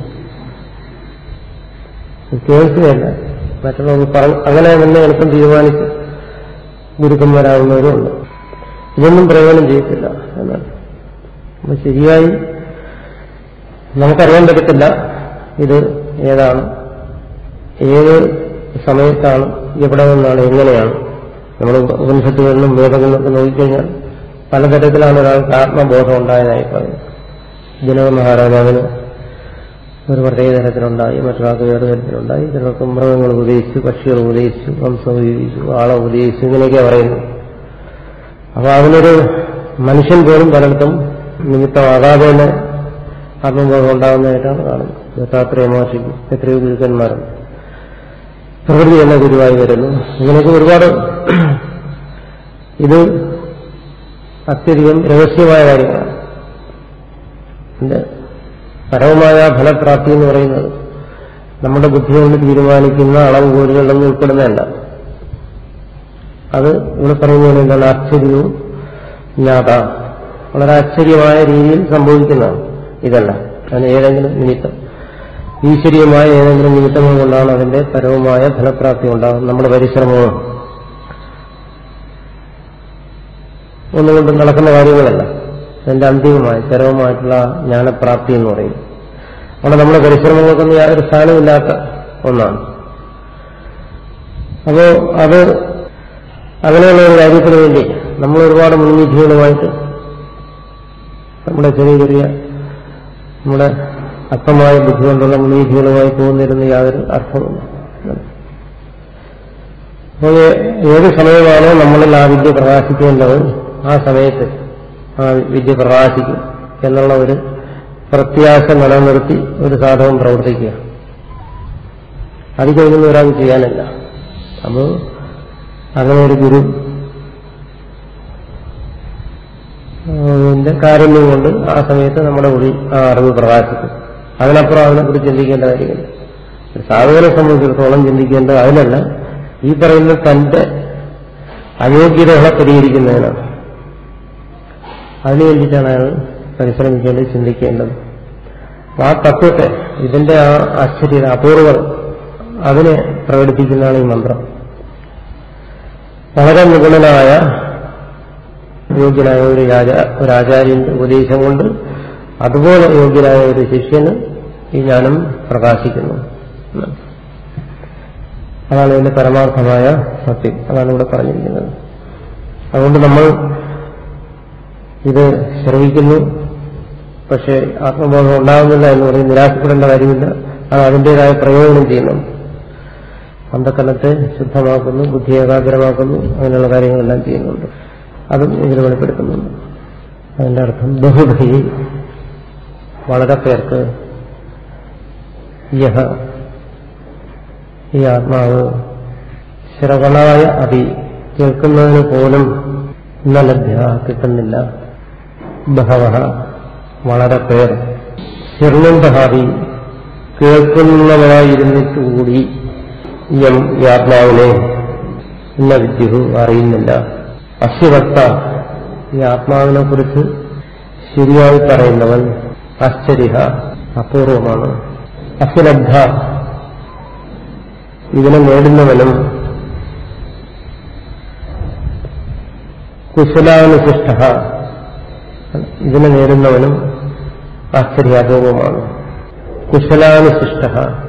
B: കേൾക്കുകയല്ല മറ്റുള്ളവർ പറഞ്ഞു അങ്ങനെ തന്നെ എളുപ്പം തീരുമാനിച്ച് ഗുരുക്കന്മാരാകുന്നവരുമുണ്ട് ഇതൊന്നും പ്രയോജനം ചെയ്യത്തില്ല എന്നാണ് അപ്പൊ ശരിയായി നമുക്കറിയാൻ പറ്റത്തില്ല ഇത് ഏതാണ് ഏത് സമയത്താണ് എവിടെ നിന്നാണ് എങ്ങനെയാണ് നമ്മൾ ഉപനിഷത്തുകളിലും വേദങ്ങളിലും ഒക്കെ നോക്കിക്കഴിഞ്ഞാൽ പലതരത്തിലാണ് ഒരാൾക്ക് ആത്മബോധം ഉണ്ടായതായി പറയുന്നത് ജനക മഹാരാജാവിന് ഒരു പ്രത്യേക തരത്തിലുണ്ടായി മറ്റൊരാൾക്ക് വേറെ തരത്തിലുണ്ടായി ചിലർക്ക് മൃഗങ്ങൾ ഉപദേശിച്ചു പക്ഷികൾ ഉപദേശിച്ചു വംശം ഉപയോഗിച്ചു ആളെ ഉപദേശിച്ചു ഇങ്ങനെയൊക്കെ പറയുന്നു അപ്പൊ അതിനൊരു മനുഷ്യൻ പോലും പലയിടത്തും നിമിത്തമാകാതെ തന്നെ ആത്മബോധം ഉണ്ടാകുന്നതായിട്ടാണ് കാണുന്നത് ദത്താത്രേയ മഹർഷിക്ക് എത്രയോ ഗുരുക്കന്മാരുണ്ട് പ്രകൃതി എന്ന ഗുരുവായി വരുന്നു ഇങ്ങനെയൊക്കെ ഒരുപാട് ഇത് അത്യധികം രഹസ്യമായ കാര്യങ്ങളാണ് ഇതിന്റെ പരമമായ ഫലപ്രാപ്തി എന്ന് പറയുന്നത് നമ്മുടെ ബുദ്ധി കൊണ്ട് തീരുമാനിക്കുന്ന അളവ് കോലുകളിലൊന്നും ഉൾപ്പെടുന്നതല്ല അത് ഇവിടെ പറയുന്നതിന് എന്താണ് ആശ്ചര്യവും ജ്ഞാത വളരെ ആശ്ചര്യമായ രീതിയിൽ സംഭവിക്കുന്നതാണ് ഇതല്ല അതിന് ഏതെങ്കിലും നിമിത്തം ഈശ്വരീയമായ ഏതെങ്കിലും നിമിത്തങ്ങൾ കൊണ്ടാണ് അതിന്റെ പരമമായ ഫലപ്രാപ്തി ഉണ്ടാകുന്നത് നമ്മുടെ പരിശ്രമവും ഒന്നുകൊണ്ടും നടക്കുന്ന കാര്യങ്ങളല്ല അതിന്റെ അന്തിമമായ ചരവുമായിട്ടുള്ള ജ്ഞാനപ്രാപ്തി എന്ന് പറയും അവിടെ നമ്മുടെ പരിശ്രമങ്ങൾക്കൊന്നും യാതൊരു സ്ഥാനമില്ലാത്ത ഒന്നാണ് അപ്പോ അത് അങ്ങനെയുള്ള ഒരു കാര്യത്തിന് വേണ്ടി നമ്മൾ ഒരുപാട് മുൻവിധികളുമായിട്ട് നമ്മുടെ ചെറിയ ചെറിയ നമ്മുടെ അർത്ഥമായ ബുദ്ധി കൊണ്ടുള്ള മുൻവിധികളുമായി പോകുന്നിരുന്ന യാതൊരു അർത്ഥമില്ല അപ്പോൾ ഏത് സമയമാണോ നമ്മളിൽ ആ വിദ്യ പ്രകാശിക്കേണ്ടത് ആ സമയത്ത് ആ വിദ്യ പ്രകാശിക്കും എന്നുള്ള ഒരു പ്രത്യാശ നിലനിർത്തി ഒരു സാധകം പ്രവർത്തിക്കുക അത് കഴിഞ്ഞൊന്നും ഒരാൾ ചെയ്യാനില്ല അപ്പോൾ അങ്ങനെ ഒരു ഗുരു ന്റെ കാരുണ്യം കൊണ്ട് ആ സമയത്ത് നമ്മുടെ ഉള്ളിൽ ആ അറിവ് പ്രകാശിക്കും അതിനപ്പുറം അതിനെക്കുറിച്ച് ചിന്തിക്കേണ്ട കാര്യമില്ല ഒരു സാധകനെ സംബന്ധിച്ചിടത്തോളം ചിന്തിക്കേണ്ടത് അതിനല്ല ഈ പറയുന്ന തന്റെ അയോഗ്യതകളെ പരിഹരിക്കുന്നതിനാണ് അതിനു വേണ്ടിയിട്ടാണ് അയാൾ പരിശ്രമിക്കേണ്ടത് ചിന്തിക്കേണ്ടത് അപ്പൊ ആ തത്വത്തെ ഇതിന്റെ ആ ആശ്ചര്യത അപൂർവം അതിനെ പ്രകടിപ്പിക്കുന്നതാണ് ഈ മന്ത്രം വളരെ നിപുണനായ യോഗ്യനായ ഒരു രാജ- ഒരു ആചാര്യന്റെ ഉപദേശം കൊണ്ട് അതുപോലെ യോഗ്യനായ ഒരു ശിഷ്യന് ഈ ജ്ഞാനം പ്രകാശിക്കുന്നു എന്നാണ്. അതാണ് ഇതിന്റെ പരമാർത്ഥമായ സത്യം അതാണ് ഇവിടെ പറഞ്ഞിരിക്കുന്നത് അതുകൊണ്ട് നമ്മൾ ഇത് ശ്രമിക്കുന്നു പക്ഷേ ആത്മബോധം ഉണ്ടാകുന്നില്ല എന്ന് പറയും നിരാശപ്പെടേണ്ട കാര്യമില്ല അത് അതിൻ്റെതായ പ്രയോജനം ചെയ്യുന്നു അന്ധക്കരണത്തെ ശുദ്ധമാക്കുന്നു ബുദ്ധി ഏകാഗ്രമാക്കുന്നു അങ്ങനെയുള്ള കാര്യങ്ങളെല്ലാം ചെയ്യുന്നുണ്ട് അതും ഇതിൽ വെളിപ്പെടുത്തുന്നുണ്ട് അതിന്റെ അർത്ഥം ബഹുഭി വളരെ പേർക്ക് യഹ ഈ ആത്മാവ് ശ്രവണായ അതി കേൾക്കുന്നതിന് പോലും ന ലഭ്യ കിട്ടുന്നില്ല ബഹവ വളരെ പേർ ശിർണന്തഹാവി കേൾക്കുന്നവരായിരുന്നിട്ടുകൂടി യം ഈ ആത്മാവിനെ ഇന്ന വിദ്യു അറിയുന്നില്ല അശ്വവക്ത ഈ ആത്മാവിനെ കുറിച്ച് ശരിയായി പറയുന്നവൻ ആശ്ചര്യ അപൂർവമാണ് അസുലബ്ധ ഇതിനെ നേടുന്നവനും കുശലാനുശിഷ്ട ഇതിനെ നേടുന്നവനും ആശ്ചര്യാപൂർവമാണ് കുശലാനുശിഷ്ട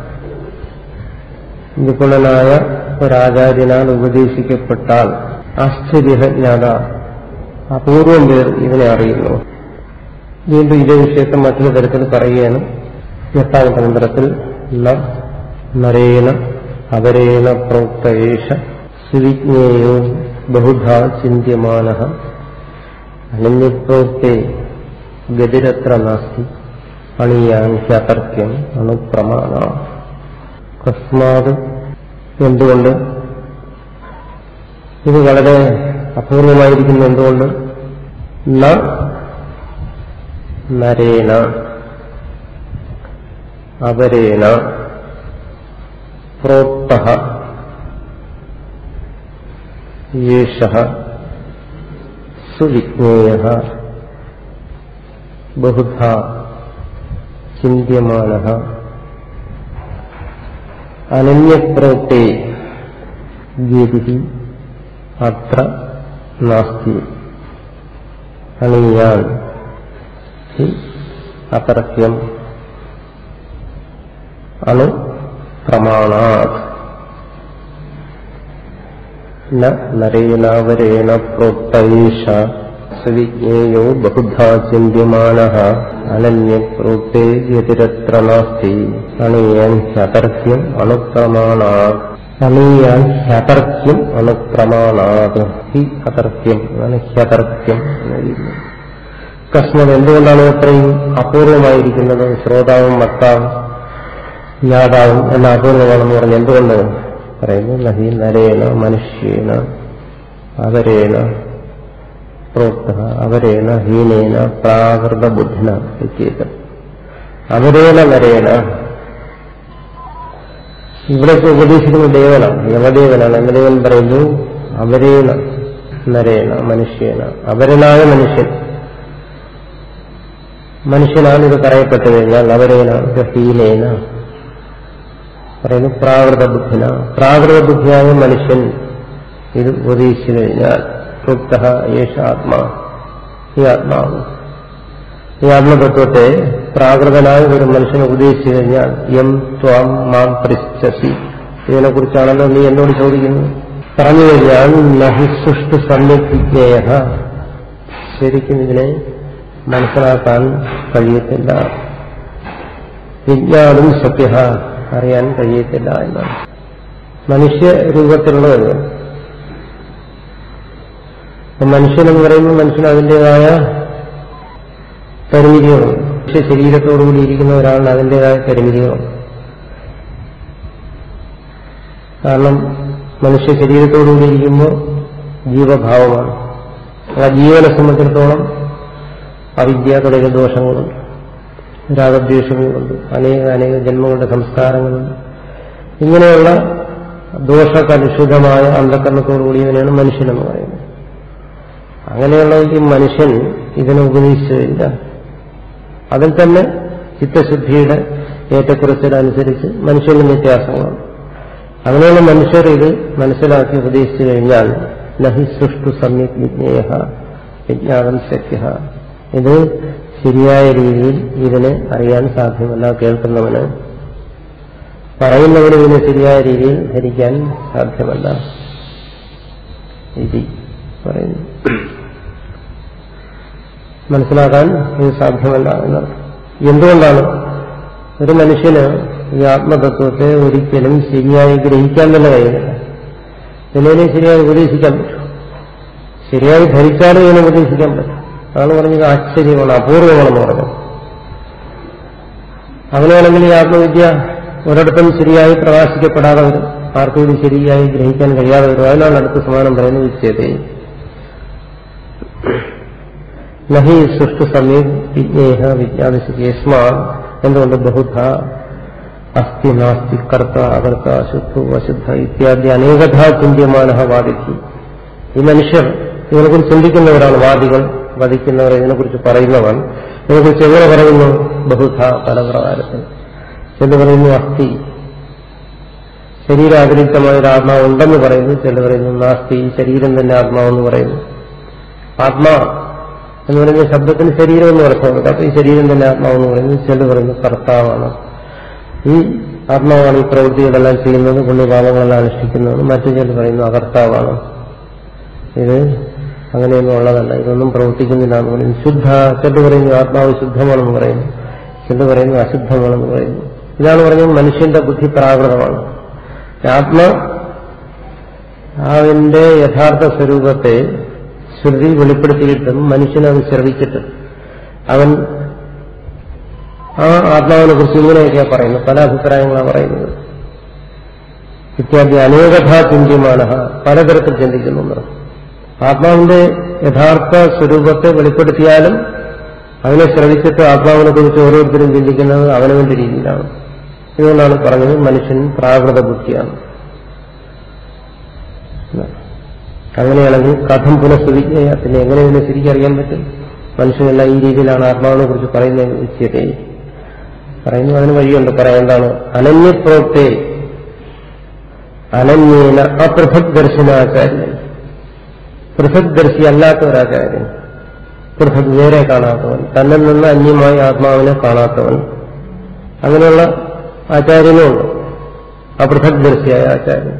B: നിപുണനായ ഒരാചാര്യനാൽ ഉപദേശിക്കപ്പെട്ടാൽ ആശ്ചര്യജ്ഞാത അപൂർവം പേർ ഇതിനെ അറിയുന്നു വീണ്ടും ഇതേ വിഷയത്തെ മറ്റൊരു തരത്തിൽ പറയുകയാണ് എട്ടാമത്തെ മന്ത്രത്തിൽ ന നരേണ അപരേണ പ്രോക്തേഷ സുവിജ്ഞേയോ ബഹുധാ ചിന്യമാന അനന്യപ്രോക്തേ ഗതിരത്ര നാസ്തി അണിയാൻ ഹ്യതർക്യം അണുപ്രമാണ കസ്മാത് എന്തുകൊണ്ട് ഇത് വളരെ അപൂർവമായിരിക്കുന്നു എന്തുകൊണ്ട് ന നരേണ അപരേണ പ്രോക്ത യേഷ സുവിജ്ഞേയ ബഹുധ ചിന്യമാന അനന്യപ്രോക്തേ ഗതി അത്ര നാസ്തി അണിയാൻ ഹി അതർക്യം അണു പ്രമാണാത് ന നരേണാവരേണ പ്രോക്തൈഷ സവിജ്ഞേയോ ബഹുധാ ചിന്യമാന അനന്യപ്രോക്തേ യതിരത്ര നാസ്തി അണീയാൻ ഹ്യതർക്യം അണുപ്രമാണാത് അണീയാൻ ഹ്യതർക്യം അണുപ്രമാണാത് ഹി അതർക്യം അതാണ് ഹ്യതർക്യം എന്നെഴുതുന്നത് കസ്മത് എന്തുകൊണ്ടാണ് ഇത്രയും അപൂർവമായിരിക്കുന്നത് ശ്രോതാവും വക്താവും ജ്ഞാതാവും എന്ന അപൂർവമാണെന്ന് പറഞ്ഞ് എന്തുകൊണ്ട് പറയുന്നു നഹി നരേണ മനുഷ്യേന അവരേണ പ്രോക്ത അവരേണ ഹീനേന പ്രാകൃത ബുദ്ധിന ഇത്യേതം അവരേണ നരേണ ഇവിടെ ഉപദേശിക്കുന്ന ദേവനാണ് യമദേവനാണ് യമദേവൻ പറയുന്നു അവരേണ നരേണ മനുഷ്യേന അവരനായ മനുഷ്യൻ മനുഷ്യനാണ് ഇത് പറയപ്പെട്ടു കഴിഞ്ഞാൽ അവരേന ഹീനേന പറയുന്നു പ്രാകൃത ബുദ്ധിന പ്രാകൃത ബുദ്ധിയായ മനുഷ്യൻ ഇത് ഉപദേശിച്ചു കഴിഞ്ഞാൽ തൃപ്ത യേശ ആത്മാ ഈ ആത്മാവ് ഈ ആത്മതത്വത്തെ പ്രാകൃതനായ ഒരു മനുഷ്യനെ ഉപദേശിച്ചു കഴിഞ്ഞാൽ എം ത്വാം മാം പരിശി ഇതിനെക്കുറിച്ചാണല്ലോ നീ എന്നോട് ചോദിക്കുന്നത് പറഞ്ഞു കഴിഞ്ഞാൽ നഹി സുഷ്ടു സമ്യക് വിജ്ഞേയ ശരിക്കും ഇതിനെ മനസ്സിലാക്കാൻ കഴിയത്തില്ല വിജ്ഞാനം സത്യ അറിയാൻ കഴിയത്തില്ല എന്നാണ് മനുഷ്യ രൂപത്തിലുള്ളത് മനുഷ്യനെന്ന് പറയുമ്പോൾ മനുഷ്യന് അതിൻ്റെതായ പരിമിതികളുണ്ട് മനുഷ്യ ശരീരത്തോടുകൂടി ഇരിക്കുന്ന ഒരാളിന് അതിൻ്റെതായ പരിമിതികളുണ്ട് കാരണം മനുഷ്യ ശരീരത്തോടുകൂടി ഇരിക്കുമ്പോൾ ജീവഭാവമാണ് ആ ജീവനെ സംബന്ധിച്ചിടത്തോളം അവിദ്യ തുടങ്ങിയ ദോഷങ്ങളുണ്ട് രാഗദ്വേഷങ്ങളുണ്ട് അനേക അനേക ജന്മങ്ങളുടെ സംസ്കാരങ്ങളുണ്ട് ഇങ്ങനെയുള്ള ദോഷകലുഷിതമായ അന്ധകരണത്തോടുകൂടിയവനാണ് മനുഷ്യനെന്ന് പറയുന്നത് അങ്ങനെയുള്ള ഈ മനുഷ്യൻ ഇതിനെ ഉപദേശിച്ചില്ല അതിൽ തന്നെ ചിത്തശുദ്ധിയുടെ ഏറ്റക്കുറച്ചിലനുസരിച്ച് മനുഷ്യന് വ്യത്യാസങ്ങളാണ് അങ്ങനെയുള്ള മനുഷ്യർ ഇത് മനസ്സിലാക്കി ഉപദേശിച്ചു കഴിഞ്ഞാൽ നഹി സൃഷ്ടു സമ്യക് വിജ്ഞേയ വിജ്ഞാനം ശക്യ ഇത് ശരിയായ രീതിയിൽ ഇതിനെ അറിയാൻ സാധ്യമല്ല കേൾക്കുന്നവന് പറയുന്നവന് ഇതിനെ ശരിയായ രീതിയിൽ ധരിക്കാൻ സാധ്യമല്ല ഇത് പറയുന്നു മനസ്സിലാക്കാൻ ഇത് സാധ്യമല്ല എന്നർത്ഥം എന്തുകൊണ്ടാണ് ഒരു മനുഷ്യന് ഈ ആത്മതത്വത്തെ ഒരിക്കലും ശരിയായി ഗ്രഹിക്കാൻ തന്നെ കഴിയുന്നില്ല ഇതിനെ ശരിയായി ഉപദേശിക്കാൻ പറ്റും ശരിയായി ധരിച്ചാലും ഇതിനെ ഉപദേശിക്കാൻ പറ്റും അതാണ് പറഞ്ഞത് ആശ്ചര്യമാണ് അപൂർവമാണെന്ന് പറഞ്ഞത് അങ്ങനെയാണെങ്കിൽ ഈ ആത്മവിദ്യ ഒരിടത്തും ശരിയായി പ്രകാശിക്കപ്പെടാതെ വരും ആർക്കും ഇത് ശരിയായി ഗ്രഹിക്കാൻ കഴിയാതെ വരും അതിനാണ് അടുത്ത സമാനം പറയുന്നത് വിച്ഛേദേ നഹി സൃഷ്ടു സമയം വിജ്ഞേഹ വിജ്ഞാനശിസ്മാ എന്തുകൊണ്ട് ബഹുധ അസ്ഥി നാസ്തി കർത്ത അകർത്ത അശുദ്ധ അശുദ്ധ ഇത്യാദി അനേകഥ ചിന്യമാന വാദിക്കി ഈ മനുഷ്യർ ഇതിനെക്കുറിച്ച് ചിന്തിക്കുന്നവരാണ് വാദികൾ വധിക്കുന്നവർ ഇതിനെക്കുറിച്ച് പറയുന്നവർ ഇതിനെക്കുറിച്ച് എങ്ങനെ പറയുന്നു ബഹുധ പല പ്രകാരത്തിൽ ചില പറയുന്നു അസ്ഥി ശരീരാതിരിക്തമായ ഒരു ആത്മാവ് ഉണ്ടെന്ന് പറയുന്നു ചില പറയുന്നു നാസ്തി ശരീരം തന്നെ ആത്മാവെന്ന് പറയുന്നു ആത്മാ എന്ന് പറയുന്ന ശബ്ദത്തിന് ശരീരം എന്ന് അർത്ഥമുണ്ട് അപ്പൊ ഈ ശരീരം തന്നെ ആത്മാവെന്ന് പറയുന്നു ചില പറയുന്നു കർത്താവാണ് ഈ ആത്മാവാണ് ഈ പ്രവൃത്തികളെല്ലാം ചെയ്യുന്നത് പുണ്യപാപങ്ങളെല്ലാം അനുഷ്ഠിക്കുന്നത് മറ്റു ചിലർ പറയുന്നു അകർത്താവാണ് ഇത് അങ്ങനെയൊന്നും ഉള്ളതല്ല ഇതൊന്നും പ്രവർത്തിക്കുന്നില്ല എന്ന് പറയുന്നു ശുദ്ധ ചിലർ പറയുന്നു ആത്മാവ് ശുദ്ധമാണെന്ന് പറയുന്നു ചിലർ പറയുന്നു അശുദ്ധമാണെന്ന് പറയുന്നു ഇതാണ് പറഞ്ഞത് മനുഷ്യന്റെ ബുദ്ധി പ്രാകൃതമാണ് ആത്മ അതിന്റെ യഥാർത്ഥ സ്വരൂപത്തെ ശ്രുതി വെളിപ്പെടുത്തിയിട്ടും മനുഷ്യനത് ശ്രവിച്ചിട്ട് അവൻ ആ ആത്മാവിനെ കുറിച്ച് ഇങ്ങനെയൊക്കെയാ പറയുന്നത് പല അഭിപ്രായങ്ങളാണ് പറയുന്നത് ഇത്യാദി അനേകഥാ ചിന്യമാണ് പലതരത്തിൽ ചിന്തിക്കുന്നുണ്ട് ആത്മാവിന്റെ യഥാർത്ഥ സ്വരൂപത്തെ വെളിപ്പെടുത്തിയാലും അതിനെ ശ്രവിച്ചിട്ട് ആത്മാവിനെ കുറിച്ച് ഓരോരുത്തരും ചിന്തിക്കുന്നത് അവനവന്റെ രീതിയിലാണ് ഇതുകൊണ്ടാണ് പറഞ്ഞത് മനുഷ്യൻ പ്രാകൃത ബുദ്ധിയാണ് അങ്ങനെയാണെങ്കിൽ കഥം പുനഃസ്തുതിക്കുക പിന്നെ എങ്ങനെ ഇതിനെ ശരിക്കറിയാൻ പറ്റും മനുഷ്യനെല്ലാം ഈ രീതിയിലാണ് ആത്മാവിനെ കുറിച്ച് പറയുന്നത് ഉച്ചത്തെ പറയുന്നു അതിന് വഴിയുണ്ട് പറയേണ്ടതാണ് അനന്യപ്രോക്തെ അനന്യേന അപൃഥക് ദർശനാചാര്യൻ പൃഥക് ദർശി അല്ലാത്ത ഒരാചാര്യൻ പൃഥക് വേറെ കാണാത്തവൻ തന്നിൽ നിന്ന് അന്യമായി ആത്മാവിനെ കാണാത്തവൻ അങ്ങനെയുള്ള ആചാര്യനുമുണ്ട് അപൃഥക് ദർശിയായ ആചാര്യൻ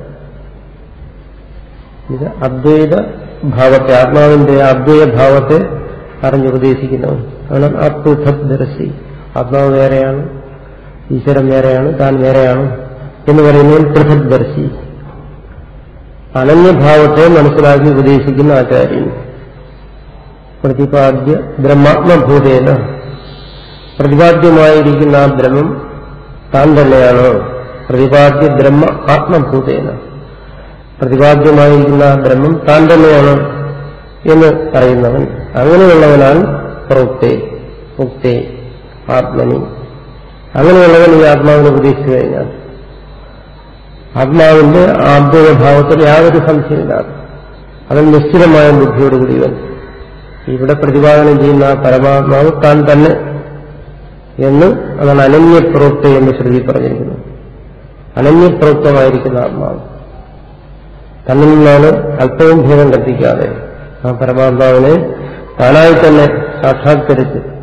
B: ഇത് അദ്വൈത ഭാവത്തെ ആത്മാവിന്റെ അദ്വൈത ഭാവത്തെ അറിഞ്ഞുപദേശിക്കുന്നവൻ ആണ് അപൃഥക് ദർശി ആത്മാവ് വേറെയാണ് ഈശ്വരൻ വേറെയാണ് താൻ വേറെയാണ് എന്ന് പറയുന്നവൻ പൃഥക് ദർശി അനന്യഭാവത്തെ മനസ്സിലാക്കി ഉപദേശിക്കുന്ന ആചാര്യൻ പ്രതിപാദ്യ ബ്രഹ്മാത്മഭൂതേന പ്രതിപാദ്യമായിരിക്കുന്ന ആ ബ്രഹ്മം താൻ തന്നെയാണ് പ്രതിപാദ്യ ബ്രഹ്മ ആത്മഭൂതേന പ്രതിപാദ്യമായിരിക്കുന്ന ആ ബ്രഹ്മം താൻ തന്നെയാണ് എന്ന് പറയുന്നവൻ അങ്ങനെയുള്ളവനാൽ പ്രവൃത്തെ മുക്തേ ആത്മനി അങ്ങനെയുള്ളവൻ ഈ ആത്മാവിനെ ഉപദേശിച്ചു കഴിഞ്ഞാൽ ആത്മാവിന്റെ ആദ്വൈതഭാവത്തിൽ യാതൊരു സംശയമില്ലാതെ അവൻ നിശ്ചിതമായ ബുദ്ധിയോടുകൂടി ഇവൻ ഇവിടെ പ്രതിപാദനം ചെയ്യുന്ന ആ പരമാത്മാവ് താൻ തന്നെ എന്ന് അതാണ് അനന്യപ്രോക്ത എന്ന് ശ്രുതി പറഞ്ഞിരിക്കുന്നു അനന്യപ്രോക്തമായിരിക്കുന്ന ആത്മാവ് തന്നിൽ നിന്നാണ് അല്പവും ഭേദം കൽപ്പിക്കാതെ ആ പരമാത്മാവിനെ താനായി തന്നെ സാക്ഷാത്കരിച്ച്